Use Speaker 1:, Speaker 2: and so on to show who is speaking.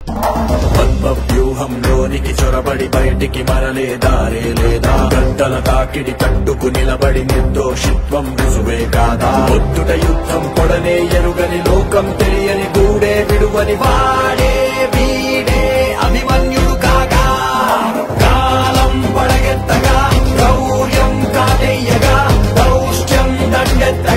Speaker 1: పద్మ వ్యూహంలోనికి చొరబడి బయటికి మరలే దారే లేదా గడ్డల తాకిడి కట్టుకు నిలబడి నిర్దోషిత్వం రుజువే కాదా ఒత్తుట యుద్ధం పొడనే ఎరుగని లోకం తెలియని గూడే విడువని వాడే వీడే అభిమన్యుడు కాగా కాలం పడగెత్తగా గౌర్యం కాటేయగా దౌష్ట్యం దండెత్తగా